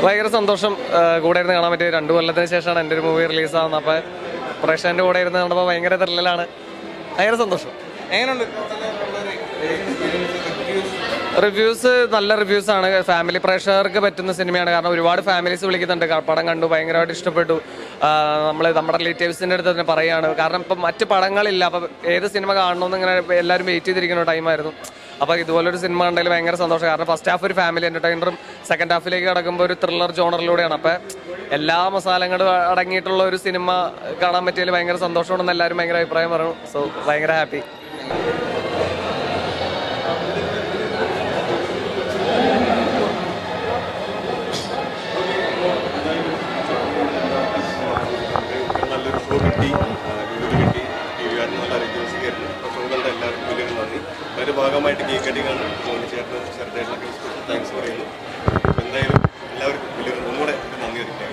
ഭയങ്കര സന്തോഷം ആ, കൂടെ ഇരുന്ന് കാണാൻ പറ്റിയ രണ്ടു കൊല്ലത്തിന് ശേഷമാണ് എൻ്റെ ഒരു മൂവി റിലീസ് ആവുന്നത് അപ്പോൾ പ്രേക്ഷകൻ്റെ കൂടെ ഇരുന്ന് കണ്ടപ്പോൾ ഭയങ്കര ത്രില്ലാണ് ഭയങ്കര സന്തോഷം എങ്ങനെയുണ്ട് റിവ്യൂസ് നല്ല റിവ്യൂസ് ആണ് ഫാമിലി പ്രേക്ഷകർക്ക് പറ്റുന്ന സിനിമയാണ് കാരണം ഒരുപാട് ഫാമിലീസ് വിളിക്കുന്നുണ്ട് ക- പടം കണ്ടു ഭയങ്കരമായിട്ട് ഇഷ്ടപ്പെട്ടു നമ്മൾ നമ്മുടെ റിലേറ്റീവ്സിൻ്റെ അടുത്ത് തന്നെ പറയാണ് കാരണം ഇപ്പം മറ്റ് പടങ്ങളില്ല അപ്പം ഏത് സിനിമ കാണണമെന്ന് ഇങ്ങനെ എല്ലാവരും വെയിറ്റ് ചെയ്തിരിക്കുന്ന ടൈമായിരുന്നു അപ്പോൾ ഇതുപോലൊരു സിനിമ കണ്ടതിൽ ഭയങ്കര സന്തോഷം കാരണം ഫസ്റ്റ് ഹാഫ് ഒരു ഫാമിലി എൻ്റർടൈനറും സെക്കൻഡ് ഹാഫിലേക്ക് കടക്കുമ്പോൾ ഒരു ത്രില്ലർ ജോണറിലൂടെയാണ് അപ്പോൾ എല്ലാ മസാലങ്ങളും അടങ്ങിയിട്ടുള്ള ഒരു സിനിമ കാണാൻ പറ്റിയതിൽ ഭയങ്കര സന്തോഷമുണ്ടെന്ന് എല്ലാവരും ഭയങ്കര അഭിപ്രായം പറഞ്ഞു സോ ഭയങ്കര ഹാപ്പി നല്ലൊരു ഷോ കിട്ടി ലുലു കിട്ടി ടി വി ആറിന് നല്ല റിവ്യൂസ് കയറി അപ്പോൾ ഷോ കണ്ട എല്ലാവർക്കും വലിയൊരു നന്ദി അതിൻ്റെ ഭാഗമായിട്ട് കേക്ക് കട്ടിങ്ങാണ് മോനി ചേട്ടന് ചെറുതായിട്ടൊക്കെ സ്പെഷ്യൽ താങ്ക്സ് പറയുന്നു അപ്പോൾ എന്തായാലും എല്ലാവർക്കും വലിയൊരു ഒന്നുകൂടെ ഒരു നന്ദി അറിയിക്കാൻ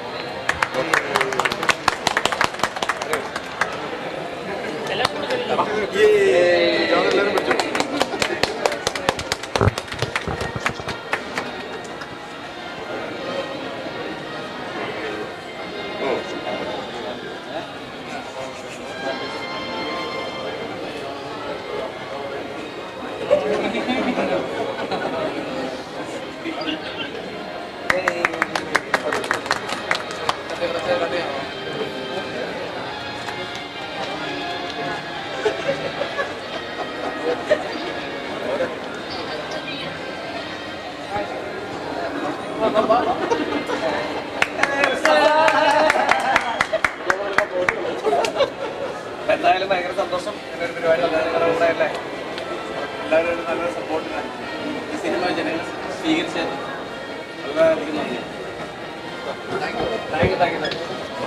എന്തായാലും ഭയങ്കര സന്തോഷം എൻ്റെ ഒരു പരിപാടി വന്നതിന് നിങ്ങളുടെ കൂടെ അല്ലേ എല്ലാവരും നല്ല സപ്പോർട്ടിനാണ് ഈ സിനിമ ജനങ്ങൾ സ്വീകരിച്ചത് വളരെയധികം നന്ദി thank you thank you thank you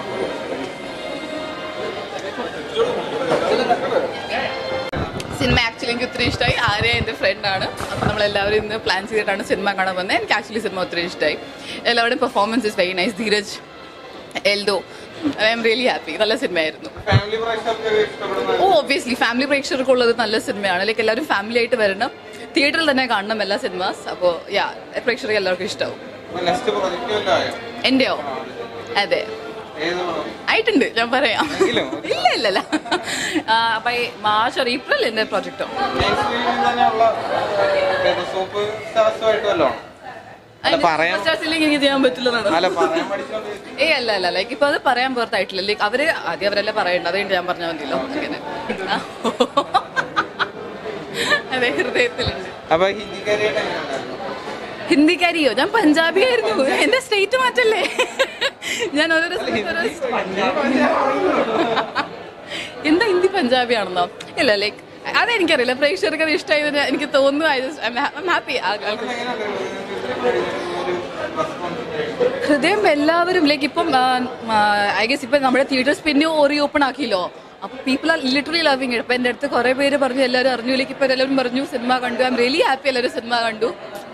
സിനിമ ആക്ച്വലി എനിക്ക് ഒത്തിരി ഇഷ്ടമായി ആര്യ എൻ്റെ ഫ്രണ്ടാണ് അപ്പോൾ നമ്മളെല്ലാവരും ഇന്ന് പ്ലാൻ ചെയ്തിട്ടാണ് സിനിമ കാണാൻ വന്നത് എനിക്ക് ആക്ച്വലി സിനിമ ഒത്തിരി ഇഷ്ടമായി എല്ലാവരുടെയും performance is very nice Dheeraj Eldho I am really happy നല്ല സിനിമയായിരുന്നു ഫാമിലി പ്രേക്ഷകർക്ക് ഇഷ്ടപ്പെടുന്ന ഓ ഒബ്വിയസ്ലി ഫാമിലി പ്രേക്ഷകർക്കുള്ളത് നല്ല സിനിമയാണ് ലൈക്ക് എല്ലാവരും ഫാമിലി ആയിട്ട് വരണം തിയേറ്ററിൽ തന്നെ കാണണം എല്ലാ സിനിമാസ് അപ്പോൾ യാ പ്രേക്ഷകർക്ക് എല്ലാവർക്കും ഇഷ്ടമാവും നെക്സ്റ്റ് പ്രൊജക്റ്റ് വല്ലതും ആയോ എൻ്റെയോ അതെ ഏത് പടം? ആയിട്ടുണ്ട് ഞാൻ പറയാം എങ്കിലും? ഇല്ല ഇല്ല ഇല്ല അപ്പൊ ഈ മാർച്ച് or ഏപ്രിൽ എന്റെ പ്രൊജക്റ്റോ Next week തന്നെയുള്ള ഏത് സൂപ്പർ സ്റ്റാർസുമായിട്ട് വല്ലതും ആണോ? അല്ല, പറയാൻ- എനിക്ക് ചെയ്യാൻ പറ്റില്ലെന്നാണ് അല്ല പറയാൻ പഠിച്ചോണ്ട് ഏയ് അല്ല അല്ല ലൈക്ക് ഇപ്പൊ അത് പറയാൻ പുറത്തായിട്ടില്ല ലൈക്ക് അവര് ആദ്യം അവരല്ലേ പറയണ്ട അത് കഴിഞ്ഞ് ഞാൻ പറഞ്ഞാൽ മതിയല്ലോ അങ്ങനെ ആ. അതെ ഹൃദയത്തിലുണ്ട് അപ്പൊ ഹിന്ദിക്കാരിയായിട്ട് എങ്ങനെയുണ്ടായിരുന്നു ഹിന്ദിക്കാരിയോ ഞാൻ പഞ്ചാബി ആയിരുന്നു എന്റെ സ്റ്റേറ്റ് മാറ്റല്ലേ ഞാൻ ഓരോരോ സ്ഥലത്ത് ഓരോ എന്താ ഹിന്ദി പഞ്ചാബി ആണെന്നോ ഇല്ല ലൈക്ക് അതെനിക്കറിയില്ല പ്രേക്ഷകർക്ക് അത് ഇഷ്ടമായതിന് എനിക്ക് തോന്നുന്നു ഹാപ്പി ഹൃദയം എല്ലാവരും ലൈക്ക് ഇപ്പം ഐ ഗസ് ഇപ്പം നമ്മുടെ തിയേറ്റേഴ്സ് പിന്നെ ഓറി ഓപ്പൺ ആക്കിയല്ലോ അപ്പൊ people are literally loving it അപ്പൊ എൻ്റെ അടുത്ത് കുറെ പേര് പറഞ്ഞു എല്ലാവരും അറിഞ്ഞു ലൈക്ക് ഇപ്പൊ എല്ലാവരും പറഞ്ഞു സിനിമ കണ്ടു ഐ എം റിയലി ഹാപ്പി എല്ലാവരും സിനിമ കണ്ടു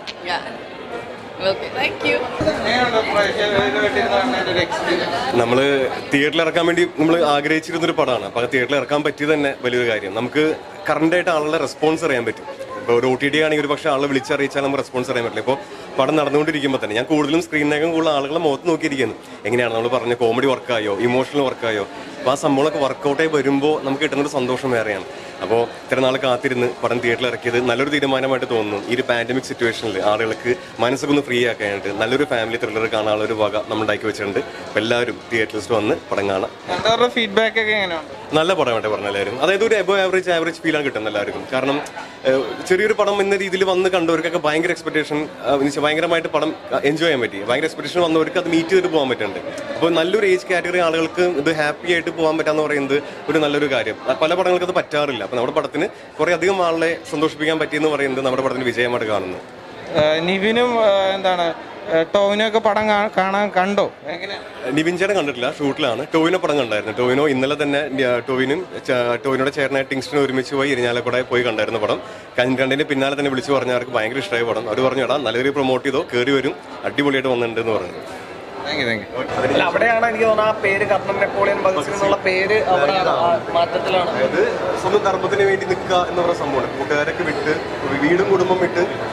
ഓക്കെ താങ്ക് യു എങ്ങനെയുണ്ട് പ്രേക്ഷകരുമായിട്ടിരുന്ന് കാണുന്നതിന്റെ ഒരു എക്സ്പീരിയൻസ് നമ്മൾ തിയേറ്ററിൽ ഇറക്കാൻ വേണ്ടി നമ്മൾ ആഗ്രഹിച്ചിരുന്നൊരു പടമാണ് അപ്പോൾ തിയേറ്ററിൽ ഇറക്കാൻ പറ്റിയത് തന്നെ വലിയൊരു കാര്യം നമുക്ക് കറണ്ടായിട്ട് ആളുടെ റെസ്പോൺസ് അറിയാൻ പറ്റും ഇപ്പോൾ ഒരു ഒ ടി ഡി ആണെങ്കിൽ ഒരു പക്ഷേ ആളെ വിളിച്ചറിയിച്ചാൽ നമുക്ക് റെസ്പോൺസ് അറിയാൻ പറ്റില്ല ഇപ്പോൾ പടം നടന്നുകൊണ്ടിരിക്കുമ്പോൾ തന്നെ ഞാൻ കൂടുതലും സ്ക്രീനിനേക്കാൾ കൂടുതൽ ആളുകളെ മുഖത്ത് നോക്കിയിരിക്കുന്നു എങ്ങനെയാണ് നമ്മൾ പറഞ്ഞ കോമഡി വർക്കായോ ഇമോഷണൽ വർക്കായോ അപ്പോൾ ആ സംഭവങ്ങളൊക്കെ വർക്കൗട്ടായി വരുമ്പോൾ നമുക്ക് കിട്ടുന്നൊരു സന്തോഷം വേറെയാണ് അപ്പോൾ ഇത്ര നാൾ കാത്തിരുന്ന് പടം തിയേറ്ററിൽ ഇറക്കിയത് നല്ലൊരു തീരുമാനമായിട്ട് തോന്നുന്നു ഈ ഒരു പാൻഡമിക് സിറ്റുവേഷനിൽ ആളുകൾക്ക് മനസ്സൊക്കെ ഒന്ന് ഫ്രീ ആക്കാനായിട്ട് നല്ലൊരു ഫാമിലി ത്രില്ലർ കാണാനുള്ള ഒരു വക നമ്മൾ ഉണ്ടാക്കി വെച്ചിട്ടുണ്ട് അപ്പോൾ എല്ലാവരും തിയേറ്ററിസ്റ്റ് വന്ന് പടം കാണാം കണ്ടവരുടെ ഫീഡ്ബാക്ക് ഒക്കെ എങ്ങനെയുണ്ട് നല്ല പടമായിട്ട് പറഞ്ഞ എല്ലാവരും അതായത് ഒരു എബോ ആവറേജ് ആവറേജ് ഫീലാണ് കിട്ടുന്നത് എല്ലാവർക്കും കാരണം ഏഹ്, ചെറിയൊരു പടം എന്ന രീതിയിൽ വന്ന് കണ്ടവർക്കൊക്കെ ഭയങ്കര എക്സ്പെക്ടേഷൻ ഭയങ്കരമായിട്ട് പടം എൻജോയ് ചെയ്യാൻ പറ്റി ഭയങ്കര എക്സ്പെക്ടേഷൻ വന്നവർക്ക് അത് മീറ്റ് ചെയ്തിട്ട് പോകാൻ പറ്റുന്നുണ്ട് അപ്പോൾ നല്ലൊരു ഏജ് കാറ്റഗറി ആളുകൾക്ക് ഇത് ഹാപ്പി ആയിട്ട് പോകാൻ പറ്റാന്ന് പറയുന്നത് ഒരു നല്ലൊരു കാര്യം ആ, പല പടങ്ങൾക്ക് അത് പറ്റാറില്ല അപ്പോൾ നമ്മുടെ പടത്തിന് കുറേ അധികം ആളെ സന്തോഷിപ്പിക്കാൻ പറ്റിയെന്ന് പറയുന്നത് നമ്മുടെ പടത്തിന് വിജയമായിട്ട് കാണുന്നു ഏഹ് നിവിനും ഏഹ് എന്താണ് ഏഹ് ടോവിനും ഒക്കെ പടം കാ- കാണാൻ കണ്ടോ എങ്ങനെ നിവിൻ ചേട്ടൻ കണ്ടിട്ടില്ല ഷൂട്ടിലാണ് ടോവിനോ പടം കണ്ടായിരുന്നു ടോവിനോ ഇന്നലെ തന്നെ ന്യ- ടോവിനും ച- ടോവിനോടെ ചേട്ടനായ ടിങ്സ്റ്റൺ ഒരുമിച്ച് പോയി ഇരിഞ്ഞാലക്കുട പോയി കണ്ടായിരുന്നു പടം കണ്ടിന്റെ പിന്നാലെ തന്നെ വിളിച്ചു പറഞ്ഞ അവർക്ക് ഭയങ്കര ഇഷ്ടമായ പടം അവർ പറഞ്ഞു എടാ നല്ല രീതിയിൽ പ്രൊമോട്ട് ചെയ്തോ കയറി വരും അടിപൊളിയായിട്ട് വന്നിട്ടുണ്ട് എന്ന് പറഞ്ഞു താങ്ക് യു താങ്ക് യു അല്ല അവിടെയാണ് എനിക്ക് തോന്നുന്നത് ആ പേര് കർണൻ നെപ്പോളിയൻ ഭഗത് സിംഗ് എന്നുള്ള പേര് അവിടെ മാറ്റത്തിലാണ് അതായത് സ്വന്തം ധർമ്മത്തിന് വേണ്ടി നിൽക്കുക എന്ന് പറയുന്ന സംഭവമാണ് കൂട്ടുകാരൊക്കെ വിട്ട് വീടും കുടുംബം വിട്ട് ആ,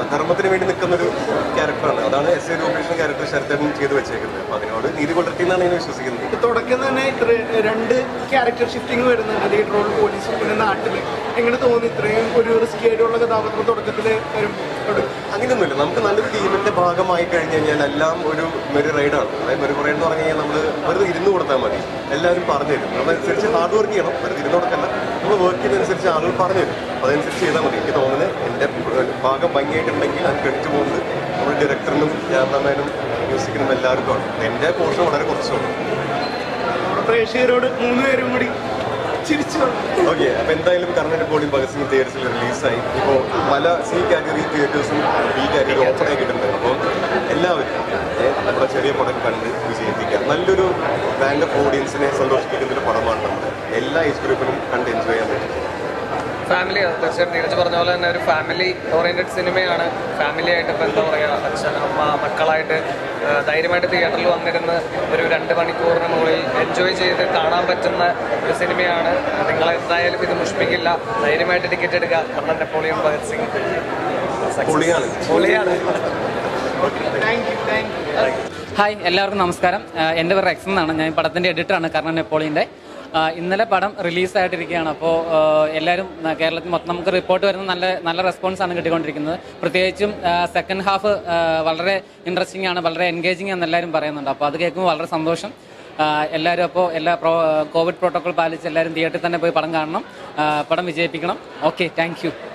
ധർമ്മത്തിന് വേണ്ടി നിൽക്കുന്ന ഒരു ക്യാരക്ടറാണ് അതാണ് എസ് എ രൂപകൃഷ്ണൻ ക്യാരക്ടർ ശരത്തൻ ചെയ്ത് വെച്ചേക്കുന്നത് അപ്പൊ അതിനോട് നീതി പുലർത്തി എന്നാണ് ഞാൻ വിശ്വസിക്കുന്നത് തുടക്കം തന്നെ ഇത്ര രണ്ട് ക്യാരക്ടർ ഷിഫ്റ്റിംഗ് വരുന്നുണ്ട് ലീഡ് റോൾ പോലീസും പിന്നെ നാട്ടിൽ എങ്ങനെ തോന്നി ഇത്രയും ഒരു റിസ്കി ആയിട്ടുള്ള കഥാപാത്രം തുടക്കത്തിൽ വരും അങ്ങനെയൊന്നുമില്ല നമുക്ക് നല്ലൊരു ടീമിന്റെ ഭാഗമായി കഴിഞ്ഞു കഴിഞ്ഞാൽ എല്ലാം ഒരു മെറി റൈഡാണ് അതായത് മെറി റൈഡ് എന്ന് പറഞ്ഞു കഴിഞ്ഞാൽ നമ്മൾ വെറുതെ ഇരുന്ന് കൊടുത്താൽ മതി എല്ലാവരും പറഞ്ഞു തരും അതനുസരിച്ച് ഹാർഡ് വർക്ക് ചെയ്യണം വെറുതെ ഇരുന്ന് കൊടുക്കല്ല നമ്മൾ വർക്ക് ചെയ്യുന്നതനുസരിച്ച് ആളുകൾ പറഞ്ഞു തരും അപ്പോൾ അതനുസരിച്ച് ചെയ്താൽ മതി എനിക്ക് തോന്നുന്നത് എൻ്റെ ഭാഗം ഭംഗിയായിട്ടുണ്ടെങ്കിൽ അത് ക്രെഡിറ്റ് പോകുന്നത് നമ്മുടെ ഡയറക്ടറിനും ക്യാമറമാനും മ്യൂസിക്കിനും എല്ലാവർക്കും ആണ് എൻ്റെ പോർഷൻ വളരെ കുറച്ചുള്ളൂ നമ്മുടെ പ്രേക്ഷകരോട് മൂന്ന് പേരും കൂടി ചിരിച്ചു ഓക്കെ അപ്പൊ എന്തായാലും കർണാടക ബോഡി ഭഗത് സിംഗ് തിയേറ്റേഴ്സിൽ റിലീസായി ഇപ്പോൾ പല സി കാറ്റഗറി തിയേറ്റേഴ്സും ബി കാറ്റഗറി ഓപ്പൺ ആക്കിയിട്ടുണ്ട് അപ്പോൾ എല്ലാവരും ഏ, നമ്മുടെ ചെറിയ പടം കണ്ട് വിജയിപ്പിക്കാം നല്ലൊരു ബാൻഡ് ഓഫ് ഓഡിയൻസിനെ സന്തോഷിപ്പിക്കുന്ന ഒരു പടമാണ് നമ്മുടെ എല്ലാ ഏജ് ഗ്രൂപ്പിനും കണ്ട് എൻജോയ് ചെയ്യാൻ പറ്റും ഫാമിലി തീർച്ചയായിട്ടും നീരജ് പറഞ്ഞ പോലെ തന്നെ ഒരു ഫാമിലി ഓറിയന്റഡ് സിനിമയാണ് ഫാമിലി ആയിട്ട് ഇപ്പം എന്താ പറയുക അച്ഛൻ അമ്മ മക്കളായിട്ട് ആ, ധൈര്യമായിട്ട് തിയേറ്ററിൽ വന്നിരുന്ന് ഒരു രണ്ട് മണിക്കൂറിന് മുകളിൽ എൻജോയ് ചെയ്ത് കാണാൻ പറ്റുന്ന ഒരു സിനിമയാണ് നിങ്ങൾ എന്തായാലും ഇത് മുഷ്പിക്കില്ല ധൈര്യമായിട്ട് ടിക്കറ്റ് എടുക്കുക കണ്ണൻ നെപ്പോളിയൻ ഭഗത് സിംഗ് പൊളിയാണ് പൊളിയാണ് thank you thank you hi എല്ലാവർക്കും നമസ്കാരം ആഹ് എൻ്റെ പേര് റെക്സൺ എന്നാണ് ഞാൻ ഈ പടത്തിൻ്റെ എഡിറ്ററാണ് കർണൻ നെപ്പോളിയൻ്റെ ആഹ് ഇന്നലെ പടം റിലീസായിട്ടിരിക്കുകയാണ് അപ്പോൾ എല്ലാവരും ആഹ് കേരളത്തിൽ മൊത്തം നമുക്ക് റിപ്പോർട്ട് വരുന്ന നല്ല നല്ല റെസ്പോൺസ് ആണ് കിട്ടിക്കൊണ്ടിരിക്കുന്നത് പ്രത്യേകിച്ചും സെക്കൻഡ് ഹാഫ് വളരെ ഇൻട്രസ്റ്റിംഗ് ആണ് വളരെ എൻഗേജിങ് എന്ന് എല്ലാവരും പറയുന്നുണ്ട് അപ്പോൾ അത് കേൾക്കുമ്പോൾ വളരെ സന്തോഷം ആഹ് എല്ലാവരും അപ്പോൾ എല്ലാ പ്രോ കോവിഡ് പ്രോട്ടോകോൾ പാലിച്ച് എല്ലാവരും തിയേറ്ററിൽ തന്നെ പോയി പടം കാണണം ആഹ് പടം വിജയിപ്പിക്കണം ഓക്കെ താങ്ക്